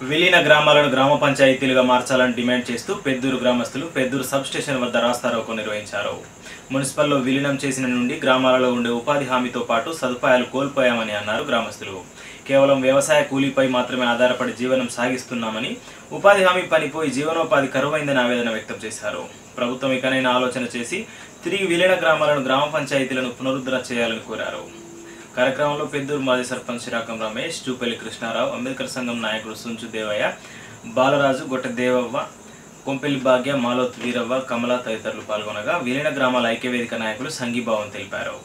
విలీన గ్రామాలను గ్రామ పంచాయతీలుగా మార్చాలని డిమాండ్ చేస్తూ పెద్దూరు గ్రామస్తులు పెద్దూరు సబ్ స్టేషన్ వద్ద రాస్తారోకో నిర్వహించారు మున్సిపల్లో విలీనం చేసిన నుండి గ్రామాలలో ఉండే ఉపాధి హామీతో పాటు సదుపాయాలు కోల్పోయామని అన్నారు గ్రామస్తులు కేవలం వ్యవసాయ కూలీపై మాత్రమే ఆధారపడి జీవనం సాగిస్తున్నామని ఉపాధి హామీ పనిపోయి జీవనోపాధి కరువైందని ఆవేదన వ్యక్తం చేశారు ప్రభుత్వం ఇకనైనా ఆలోచన చేసి తిరిగి విలీన గ్రామాలను గ్రామ పంచాయతీలను పునరుద్ధరణ చేయాలని కోరారు కార్యక్రమంలో పెద్దూరు మాజీ సర్పంచ్ శిరాకం రమేష్ జూపల్లి కృష్ణారావు అంబేద్కర్ సంఘం నాయకుడు సుంచు దేవయ్య బాలరాజు గొట్ట దేవవ్వ కొంపెల్లి భాగ్య మాలోత్ వీరవ్వ కమల తదితరులు పాల్గొనగా విలీన గ్రామాల ఐక్యవేదిక నాయకులు సంఘీభావం తెలిపారు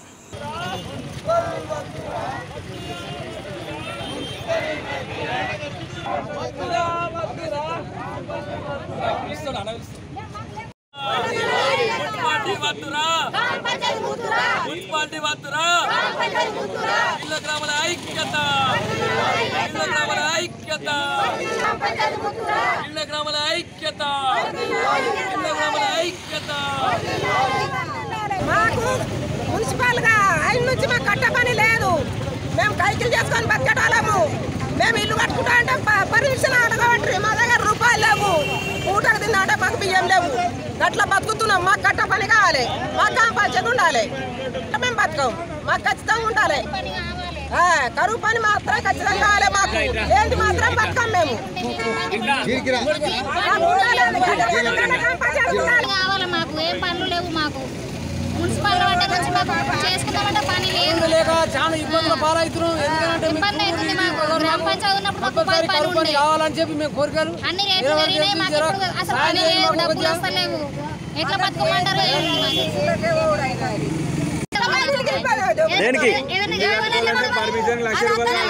పార్టీ వద్దురా పార్టీ వద్దురా ఇళ్ళ గ్రామాల ఐక్యత ఇళ్ళ గ్రామాల ఐక్యత ఇళ్ళ గ్రామాల ఐక్యత ఇళ్ళ గ్రామాల ఐక్యత మాకు మున్సిపల్ గా ఆయన నుంచి మాకు కట్ట పని లేదు మేము కైకిలు చేసుకొని బతకటాలము మేము ఇల్లు కట్టుకుంటా అంటే ప- పర్మిషన్ అడగబట్టి మా దగ్గర రూపాయలు లేవు పూటకు తిన్నాడే మాకు బియ్యం లేవు అట్లా బతుకుతున్నాం మాకు కట్ట పని కావాలి మాకు కాం పంచాయతీ ఉండాలి మేము బతకం మాకు ఖచ్చితంగా ఉండాలి ఆ, కరువు పని మాత్రం ఖచ్చితంగా కావాలి మాకు ఏంటి మాత్రం బతకం మేము మాకు ఉండాలి. కాం పంచాయతీ ఉండాలి. కావాలి మాకు ఏం పనులు లేవు మాకు మున్సిపల్ వాటి నుంచి మాకు చేసుకుందామంటే పని లేదు లేక చాలా ఇబ్బందుల పాలవుతున్నాం ఎందుకంటే మీకు ఇబ్బంది అవుతుంది మాకు గ్రామ పంచాయతీ ఉన్నప్పుడు మాకు ఉపాధి కంపల్సరీ పని కరువు పని ఉండే కావాలని చెప్పి మేము కోరికలు అన్ని రేట్లు పెరిగినాయి మాకు ఇప్పుడు అసలు పని లేవు డబ్బులు వస్తలేవు ఎట్లా బతుకోమంటారు ఏంటి మాకు? దేనికి? ఏదైనా కావాలంటే పర్మిషన్ లక్ష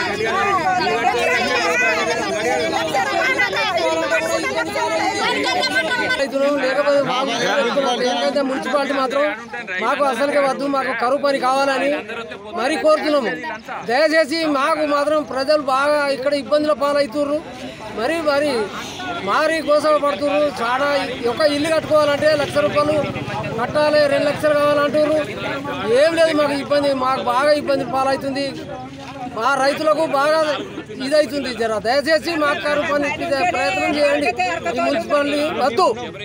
రైతులు లేకపోతే మాకు ఎందుకంటే మున్సిపాలిటీ మాత్రం మాకు అసలుకే వద్దు మాకు కరువు పని కావాలని మరీ కోరుతున్నాము దయచేసి మాకు మాత్రం ప్రజలు బాగా ఇక్కడ ఇబ్బందుల పాలవుతుర్రు మరి మరి మారి కోసం పడుతుర్రు చాలా ఒక ఇల్లు కట్టుకోవాలంటే లక్ష రూపాయలు కట్టాలి రెండు లక్షలు కావాలంటారు ఏం లేదు మాకు ఇబ్బంది మాకు బాగా ఇబ్బంది పాలవుతుంది మా రైతులకు బాగా ఇదవుతుంది జర దయచేసి మాకు కరువు పని ఇప్పించే ప్రయత్నం చేయండి ఈ మున్సిపాలిటీ వద్దు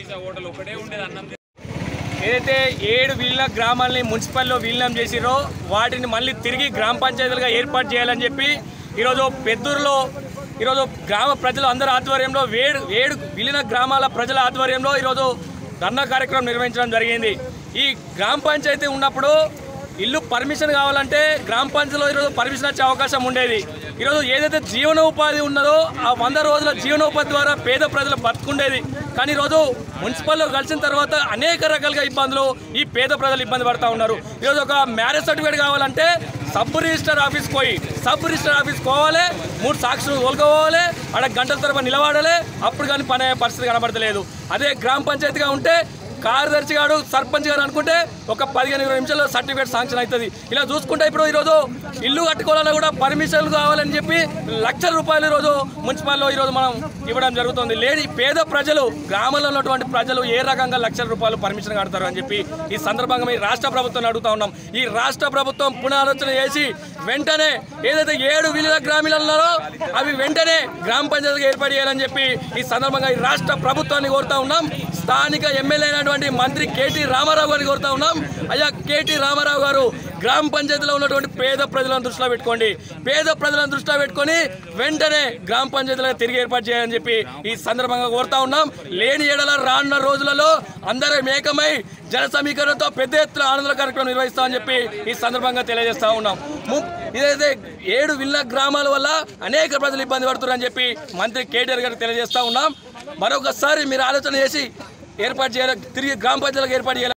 ఏదైతే ఏడు విలీన గ్రామాలని మున్సిపల్లో విలీనం చేసిరో వాటిని మళ్ళీ తిరిగి గ్రామ పంచాయతీలుగా ఏర్పాటు చేయాలని చెప్పి ఈరోజు పెద్దూరులో ఈరోజు గ్రామ ప్రజలు అందరి ఆధ్వర్యంలో వేడు ఏడు విలీన గ్రామాల ప్రజల ఆధ్వర్యంలో ఈరోజు ధర్నా కార్యక్రమం నిర్వహించడం జరిగింది ఈ గ్రామ పంచాయతీ ఉన్నప్పుడు ఇల్లు పర్మిషన్ కావాలంటే గ్రామ పంచాయతీలో ఈరోజు పర్మిషన్ వచ్చే అవకాశం ఉండేది ఈరోజు ఏదైతే జీవనోపాధి ఉన్నదో ఆ వంద రోజుల జీవనోపాధి ద్వారా పేద ప్రజలు బతుకుండేది కానీ ఈరోజు మున్సిపల్లో కలిసిన తర్వాత అనేక రకాలుగా ఇబ్బందులు ఈ పేద ప్రజలు ఇబ్బంది పడతా ఉన్నారు ఈరోజు ఒక మ్యారేజ్ సర్టిఫికేట్ కావాలంటే సబ్ రిజిస్టర్ ఆఫీస్ పోయి సబ్ రిజిస్టర్ ఆఫీస్ పోవాలి మూడు సాక్షులు తోలుకోవాలి ఆడ గంటల తరబడి నిలబడాలి అప్పుడు కానీ పని అయ్యే పరిస్థితి కనబడతలేదు అదే గ్రామ పంచాయతీగా ఉంటే కార్యదర్శి గారు సర్పంచ్ గారు అనుకుంటే ఒక పదిహేను ఇరవై నిమిషాల్లో సర్టిఫికేట్ శాంక్షన్ అవుతుంది ఇలా చూసుకుంటే ఇప్పుడు ఈరోజు ఇల్లు కట్టుకోవాలన్నా కూడా పర్మిషన్లు కావాలని చెప్పి లక్షల రూపాయలు ఈరోజు మున్సిపాల్లో ఈరోజు మనం ఇవ్వడం జరుగుతుంది లేని పేద ప్రజలు గ్రామంలో ఉన్నటువంటి ప్రజలు ఏ రకంగా లక్షల రూపాయలు పర్మిషన్ కడతారు అని చెప్పి ఈ సందర్భంగా మీ రాష్ట్ర ప్రభుత్వాన్ని అడుగుతా ఉన్నాం ఈ రాష్ట్ర ప్రభుత్వం పునరాలోచన చేసి వెంటనే ఏదైతే ఏడు విలీన గ్రామీణాలు ఉన్నారో అవి వెంటనే గ్రామ పంచాయతీగా ఏర్పాటు చేయాలని చెప్పి ఈ సందర్భంగా ఈ రాష్ట్ర ప్రభుత్వాన్ని కోరుతా ఉన్నాం స్థానిక ఎమ్మెల్యే అయినటువంటి మంత్రి కేటీ రామారావు గారిని కోరుతా ఉన్నాం అయ్యా కేటీ రామారావు గారు గ్రామ పంచాయతీలో ఉన్నటువంటి పేద ప్రజలను దృష్టిలో పెట్టుకోండి పేద ప్రజలను దృష్టిలో పెట్టుకొని వెంటనే గ్రామ పంచాయతీలుగా తిరిగి ఏర్పాటు చేయాలని చెప్పి ఈ సందర్భంగా కోరుతా ఉన్నాం లేని ఏడల రానున్న రోజులలో అందరం ఏకమై జన సమీకరణతో పెద్ద ఎత్తున ఆనంద కార్యక్రమం నిర్వహిస్తామని చెప్పి ఈ సందర్భంగా తెలియజేస్తా ఉన్నాం ము- ఇదైతే ఏడు విల్ల గ్రామాల వల్ల అనేక ప్రజలు ఇబ్బంది పడుతున్నారని చెప్పి మంత్రి కేటీఆర్ గారికి తెలియజేస్తా ఉన్నాం మరొకసారి మీరు ఆలోచన చేసి ఏర్పాటు చేయాలి తిరిగి గ్రామ పంచాయతీలకు ఏర్పాటు చేయాలి